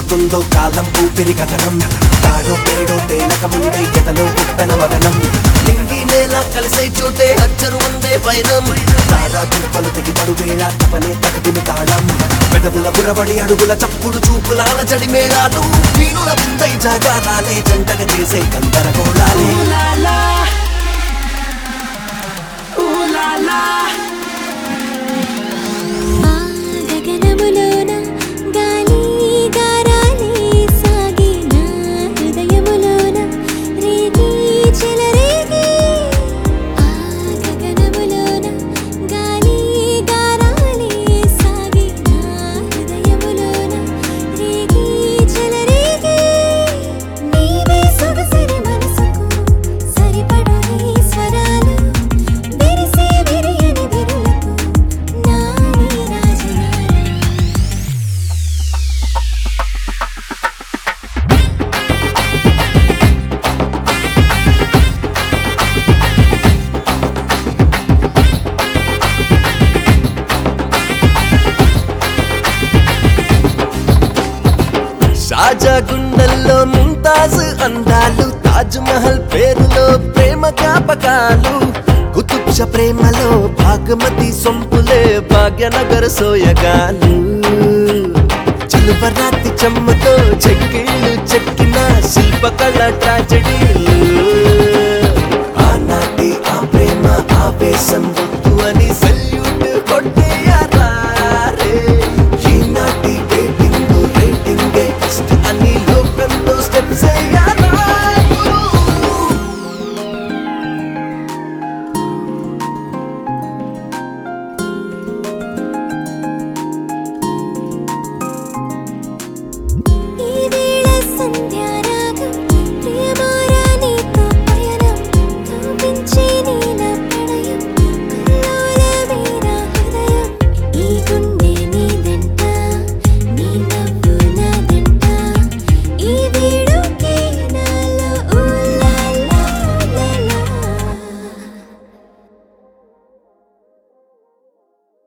వస్తుందో కాలం ఊపిరి కథనం తాడో పేడో తేలక ముందే ఎదలో ఉప్పెన వదనం నింగి నేల కలిసే చోటే అచ్చరు ఉందే పైనం తారా చుప్పలు తెగి పడు వేళ తపనే తగదిమి తాళం పెదవుల బురబడి అడుగుల చప్పుడు చూపులాల జడి మేళాలు వీణుల విందై జాగారాలే జంటగా చేసే గందరగోళాలే ఆ గగనములోన గాలి గారాలే సాగిన హృదయములోన రేగి చెలరేగి ఆ గగనములోన గాలి గారాలే సాగిన హృదయములోన రేగి చెలరేగి నీవే సొగసిరి మనసుకు సరిపడు ఈ స్వరాలు విరిసే విరియని విరులకు నాని రాజనాలు షాజా గుండెల్లో ముంతాజ్ అందాలు తాజ్ మహల్ పేరులో ప్రేమ జ్ఞాపకాలు కుతుబ్ష ప్రేమలో భాగమతి సొంపులే భాగ్యనగర సోయగాలు చిలువరాతి చెమ్మతో చెక్కిళ్ళు చెక్కిన శిల్పకళ ట్రాజడీలు ఆనాటి ఆ ప్రేమ ఆవేశం